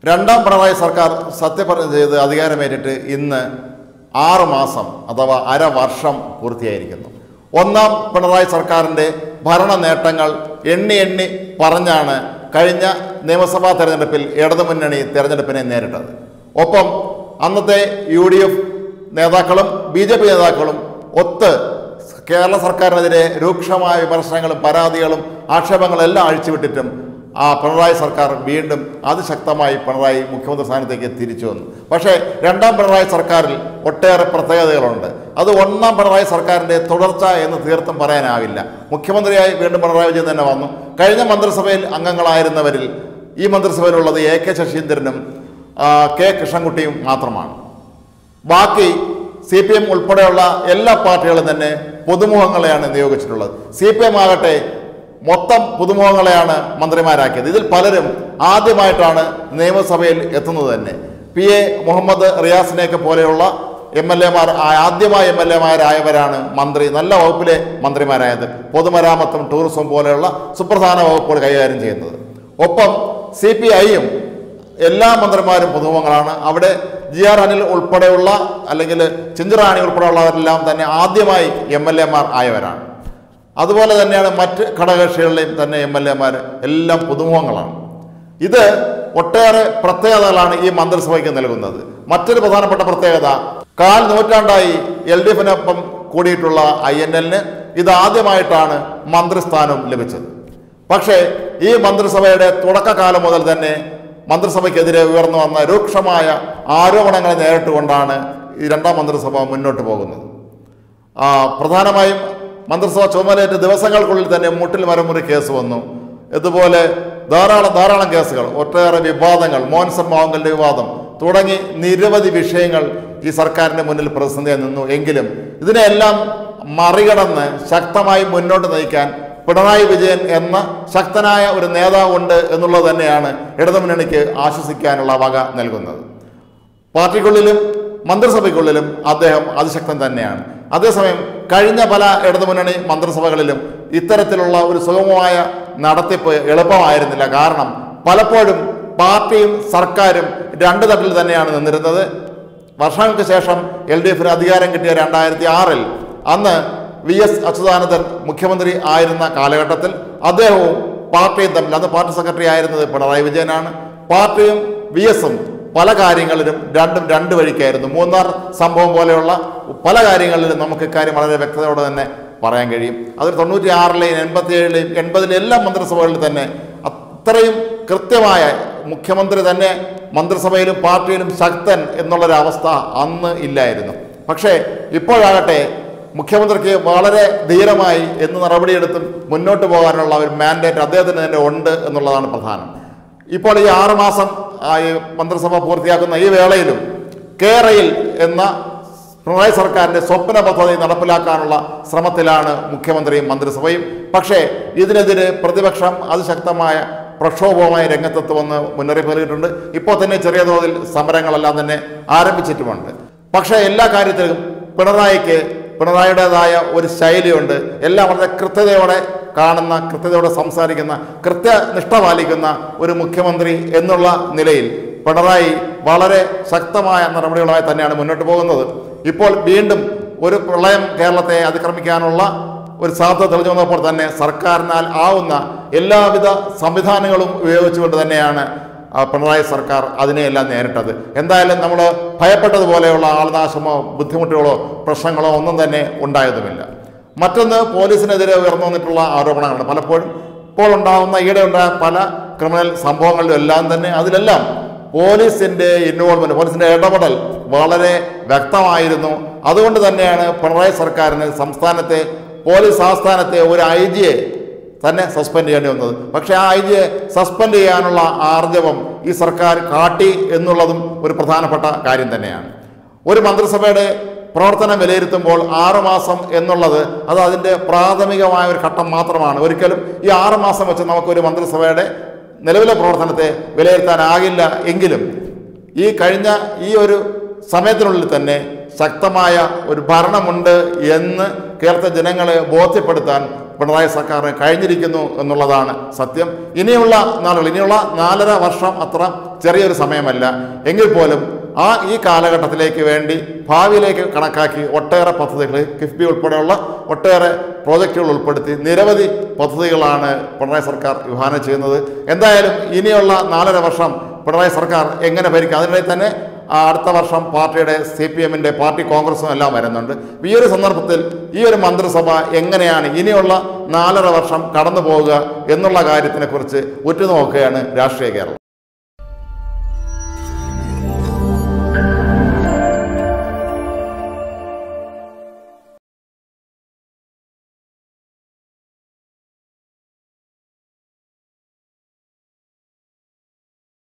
രണ്ടാം പിണറായി സർക്കാർ സത്യപ്രതിജ്ഞ ചെയ്ത് അധികാരമേറ്റിട്ട് ഇന്ന് ആറ് മാസം അഥവാ അരവർഷം പൂർത്തിയായിരിക്കുന്നു ഒന്നാം പിണറായി സർക്കാരിൻ്റെ ഭരണ നേട്ടങ്ങൾ എണ്ണി എണ്ണി പറഞ്ഞാണ് കഴിഞ്ഞ നിയമസഭാ തെരഞ്ഞെടുപ്പിൽ ഇടതുമുന്നണി തെരഞ്ഞെടുപ്പിനെ നേരിട്ടത് ഒപ്പം അന്നത്തെ യു ഡി എഫ് നേതാക്കളും ബി ജെ പി നേതാക്കളും ഒത്ത് കേരള സർക്കാരിനെതിരെ രൂക്ഷമായ വിമർശനങ്ങളും പരാതികളും ആക്ഷേപങ്ങളും എല്ലാം അഴിച്ചുവിട്ടിട്ടും ആ പിണറായി സർക്കാർ വീണ്ടും അതിശക്തമായി പിണറായി മുഖ്യമന്ത്രി സ്ഥാനത്തേക്ക് തിരിച്ചു വന്നു പക്ഷേ രണ്ടാം പിണറായി സർക്കാരിൽ ഒട്ടേറെ പ്രത്യേകതകളുണ്ട് അത് ഒന്നാം പിണറായി സർക്കാരിൻ്റെ തുടർച്ച എന്ന് തീർത്തും പറയാനാവില്ല മുഖ്യമന്ത്രിയായി വീണ്ടും പിണറായി വിജയൻ തന്നെ വന്നു കഴിഞ്ഞ മന്ത്രിസഭയിൽ അംഗങ്ങളായിരുന്നവരിൽ ഈ മന്ത്രിസഭയിലുള്ളത് എ കെ ശശീന്ദ്രനും ആ, കെ കൃഷ്ണൻകുട്ടിയും മാത്രമാണ് ബാക്കി സി പി എം ഉൾപ്പെടെയുള്ള എല്ലാ പാർട്ടികളും തന്നെ പുതുമുഖങ്ങളെയാണ് നിയോഗിച്ചിട്ടുള്ളത് സി പി എം ആകട്ടെ മൊത്തം പുതുമുഖങ്ങളെയാണ് മന്ത്രിമാരാക്കിയത് ഇതിൽ പലരും ആദ്യമായിട്ടാണ് നിയമസഭയിൽ എത്തുന്നത് തന്നെ പി എ മുഹമ്മദ് റിയാസിനെയൊക്കെ പോലെയുള്ള എം എൽ എമാർ ആദ്യമായി എം എൽ എമാരായവരാണ് മന്ത്രി നല്ല വകുപ്പിലെ മന്ത്രിമാരായത് പൊതുമരാമത്തും ടൂറിസവും പോലെയുള്ള സുപ്രധാന വകുപ്പുകൾ കൈകാര്യം ചെയ്യുന്നത് ഒപ്പം സി പി ഐയും എല്ലാ മന്ത്രിമാരും പുതുമുഖങ്ങളാണ് അവിടെ ജി ആർ അനിൽ ഉൾപ്പെടെയുള്ള അല്ലെങ്കിൽ ചിഞ്ചിറാണി ഉൾപ്പെടെയുള്ളവരെല്ലാം തന്നെ ആദ്യമായി എം എൽ എമാർ ആയവരാണ് അതുപോലെ തന്നെയാണ് മറ്റ് ഘടകകക്ഷികളിലെയും തന്നെ എം എൽ എമാർ എല്ലാം പുതുമുഖങ്ങളാണ് ഇത് ഒട്ടേറെ പ്രത്യേകതകളാണ് ഈ മന്ത്രിസഭയ്ക്ക് നൽകുന്നത് മറ്റൊരു പ്രധാനപ്പെട്ട പ്രത്യേകത കാൽ നൂറ്റാണ്ടായി എൽ ഡി എഫിനൊപ്പം കൂടിയിട്ടുള്ള ഐ എൻ എല്ലിന് ഇത് ആദ്യമായിട്ടാണ് മന്ത്രിസ്ഥാനം ലഭിച്ചത് പക്ഷേ ഈ മന്ത്രിസഭയുടെ തുടക്കകാലം മുതൽ തന്നെ മന്ത്രിസഭയ്ക്കെതിരെ ഉയർന്നു വന്ന രൂക്ഷമായ ആരോപണങ്ങളെ നേരിട്ടുകൊണ്ടാണ് ഈ രണ്ടാം മന്ത്രിസഭ മുന്നോട്ട് പോകുന്നത് ആ, പ്രധാനമായും മന്ത്രിസഭ ചുമതലയേറ്റ ദിവസങ്ങൾക്കുള്ളിൽ തന്നെ മുട്ടിൽ മരമുറി കേസ് വന്നു ഇതുപോലെ ധാരാളം ധാരാളം കേസുകൾ ഒട്ടേറെ വിവാദങ്ങൾ മോൻസൺ മാവങ്കലിന്റെ വിവാദം തുടങ്ങി നിരവധി വിഷയങ്ങൾ ഈ സർക്കാരിന്റെ മുന്നിൽ പ്രതിസന്ധിയായി നിന്നു എങ്കിലും ഇതിനെല്ലാം മറികടന്ന് ശക്തമായി മുന്നോട്ട് നയിക്കാൻ പിണറായി വിജയൻ എന്ന ശക്തനായ ഒരു നേതാവുണ്ട് എന്നുള്ളത് തന്നെയാണ് ഇടതുമുന്നണിക്ക് ആശ്വസിക്കാനുള്ള വക നൽകുന്നത് പാർട്ടിക്കുള്ളിലും മന്ത്രിസഭയ്ക്കുള്ളിലും അദ്ദേഹം അതിശക്തൻ തന്നെയാണ് അതേസമയം കഴിഞ്ഞ പല ഇടതുമുന്നണി മന്ത്രിസഭകളിലും ഇത്തരത്തിലുള്ള ഒരു സുഗമമായ നടത്തിപ്പ് എളുപ്പമായിരുന്നില്ല കാരണം പലപ്പോഴും പാർട്ടിയും സർക്കാരും രണ്ട് തട്ടിൽ തന്നെയാണ് നിന്നിരുന്നത് വർഷങ്ങൾക്ക് ശേഷം എൽ ഡി എഫിന് അധികാരം കിട്ടിയ രണ്ടായിരത്തി ആറിൽ അന്ന് വി എസ് അച്യുതാനന്ദൻ മുഖ്യമന്ത്രി ആയിരുന്ന കാലഘട്ടത്തിൽ അദ്ദേഹവും പാർട്ടിയും തമ്മിൽ അന്ന് പാർട്ടി സെക്രട്ടറി ആയിരുന്നത് പിണറായി വിജയനാണ് പാർട്ടിയും വി എസും പല കാര്യങ്ങളിലും രണ്ടും രണ്ട് വഴിക്കായിരുന്നു മൂന്നാർ സംഭവം പോലെയുള്ള പല കാര്യങ്ങളിലും നമുക്ക് ഇക്കാര്യം വളരെ വ്യക്തതയോടെ തന്നെ പറയാൻ കഴിയും അത് തൊണ്ണൂറ്റി ആറിലെയും എൺപത്തി ഏഴിലെയും എൺപതിലെ എല്ലാ മന്ത്രിസഭകളിലും തന്നെ അത്രയും കൃത്യമായ മുഖ്യമന്ത്രി തന്നെ മന്ത്രിസഭയിലും പാർട്ടിയിലും ശക്തൻ എന്നുള്ളൊരവസ്ഥ അന്ന് ഇല്ലായിരുന്നു പക്ഷേ ഇപ്പോഴാകട്ടെ മുഖ്യമന്ത്രിക്ക് വളരെ ധീരമായി എന്ന് നടപടിയെടുത്തും മുന്നോട്ട് പോകാനുള്ള ഒരു മാൻഡേറ്റ് അദ്ദേഹത്തിന് തന്നെ ഉണ്ട് എന്നുള്ളതാണ് പ്രധാനം ഇപ്പോൾ ഈ ആറുമാസം ഈ മന്ത്രിസഭ പൂർത്തിയാക്കുന്ന ഈ വേളയിലും കേരയിൽ എന്ന പിണറായി സർക്കാരിന്റെ സ്വപ്ന പദ്ധതി നടപ്പിലാക്കാനുള്ള ശ്രമത്തിലാണ് മുഖ്യമന്ത്രിയും മന്ത്രിസഭയും പക്ഷേ ഇതിനെതിരെ പ്രതിപക്ഷം അതിശക്തമായ പ്രക്ഷോഭവുമായി രംഗത്തെത്തുമെന്ന് മുന്നറിയിപ്പ് നൽകിയിട്ടുണ്ട് ഇപ്പോൾ തന്നെ ചെറിയ തോതിൽ സമരങ്ങളെല്ലാം തന്നെ ആരംഭിച്ചിട്ടുമുണ്ട് പക്ഷേ എല്ലാ കാര്യത്തിലും പിണറായിക്ക് പിണറായിയുടേതായ ഒരു ശൈലിയുണ്ട് എല്ലാം വളരെ കൃത്യതയോടെ കാണുന്ന കൃത്യതയോടെ സംസാരിക്കുന്ന കൃത്യനിഷ്ഠ പാലിക്കുന്ന ഒരു മുഖ്യമന്ത്രി എന്നുള്ള നിലയിൽ പിണറായി വളരെ ശക്തമായ നടപടികളുമായി തന്നെയാണ് മുന്നോട്ട് പോകുന്നത് ഇപ്പോൾ വീണ്ടും ഒരു പ്രളയം കേരളത്തെ അതിക്രമിക്കാനുള്ള ഒരു സാധ്യത തെളിഞ്ഞു വന്നപ്പോൾ തന്നെ സർക്കാരിനാൽ ആവുന്ന എല്ലാവിധ സംവിധാനങ്ങളും ഉപയോഗിച്ചുകൊണ്ട് തന്നെയാണ് ആ പിണറായി സർക്കാർ അതിനെയെല്ലാം നേരിട്ടത് എന്തായാലും നമ്മൾ ഭയപ്പെട്ടതുപോലെയുള്ള ആൾനാശമോ ബുദ്ധിമുട്ടുകളോ പ്രശ്നങ്ങളോ ഒന്നും തന്നെ ഉണ്ടായതുമില്ല മറ്റൊന്ന് പോലീസിനെതിരെ ഉയർന്നു വന്നിട്ടുള്ള ആരോപണങ്ങളാണ് പലപ്പോഴും ഇപ്പോൾ ഉണ്ടാകുന്ന ഈയിടെ ഉണ്ടായ പല ക്രിമിനൽ സംഭവങ്ങളിലും എല്ലാം തന്നെ അതിലെല്ലാം പോലീസിന്റെ ഇൻവോൾവ്മെന്റ് പോലീസിന്റെ ഇടപെടൽ വളരെ വ്യക്തമായിരുന്നു അതുകൊണ്ട് തന്നെയാണ് പിണറായി സർക്കാരിന് സംസ്ഥാനത്തെ പോലീസ് ആസ്ഥാനത്തെ ഒരു ഐ ജിയെ തന്നെ സസ്പെൻഡ് ചെയ്യേണ്ടി വന്നത് പക്ഷേ ആ ഐ ജിയെ സസ്പെൻഡ് ചെയ്യാനുള്ള ആർജവം ഈ സർക്കാർ കാട്ടി എന്നുള്ളതും ഒരു പ്രധാനപ്പെട്ട കാര്യം തന്നെയാണ് ഒരു മന്ത്രിസഭയുടെ പ്രവർത്തനം വിലയിരുത്തുമ്പോൾ ആറുമാസം എന്നുള്ളത് അത് അതിൻ്റെ പ്രാഥമികമായ ഒരു ഘട്ടം മാത്രമാണ് ഒരിക്കലും ഈ ആറുമാസം വെച്ച് നമുക്കൊരു മന്ത്രിസഭയുടെ നിലവിലെ പ്രവർത്തനത്തെ വിലയിരുത്താനാകില്ല എങ്കിലും ഈ കഴിഞ്ഞ ഈ ഒരു സമയത്തിനുള്ളിൽ തന്നെ ശക്തമായ ഒരു ഭരണമുണ്ട് എന്ന് കേരളത്തെ ജനങ്ങളെ ബോധ്യപ്പെടുത്താൻ പിണറായി സർക്കാരിന് കഴിഞ്ഞിരിക്കുന്നു എന്നുള്ളതാണ് സത്യം ഇനിയുള്ള നാളുകൾ ഇനിയുള്ള നാലര വർഷം അത്ര ചെറിയൊരു സമയമല്ല എങ്കിൽ പോലും ആ ഈ കാലഘട്ടത്തിലേക്ക് വേണ്ടി ഭാവിയിലേക്ക് കണക്കാക്കി ഒട്ടേറെ പദ്ധതികൾ കിഫ്ബി ഉൾപ്പെടെയുള്ള ഒട്ടേറെ പ്രോജക്റ്റുകൾ ഉൾപ്പെടുത്തി നിരവധി പദ്ധതികളാണ് പിണറായി സർക്കാർ വിഭാവനം ചെയ്യുന്നത് എന്തായാലും ഇനിയുള്ള നാലര വർഷം പിണറായി സർക്കാർ എങ്ങനെ ഭരിക്കും അതിനിടയിൽ തന്നെ ആ അടുത്ത വർഷം പാർട്ടിയുടെ സി പി എമ്മിൻ്റെ പാർട്ടി കോൺഗ്രസും എല്ലാം വരുന്നുണ്ട് ഈ ഒരു സന്ദർഭത്തിൽ ഈ ഒരു മന്ത്രിസഭ എങ്ങനെയാണ് ഇനിയുള്ള നാലര വർഷം കടന്നു പോവുക എന്നുള്ള കാര്യത്തിനെക്കുറിച്ച് ഉറ്റുനോക്കുകയാണ് രാഷ്ട്രീയ കേരളം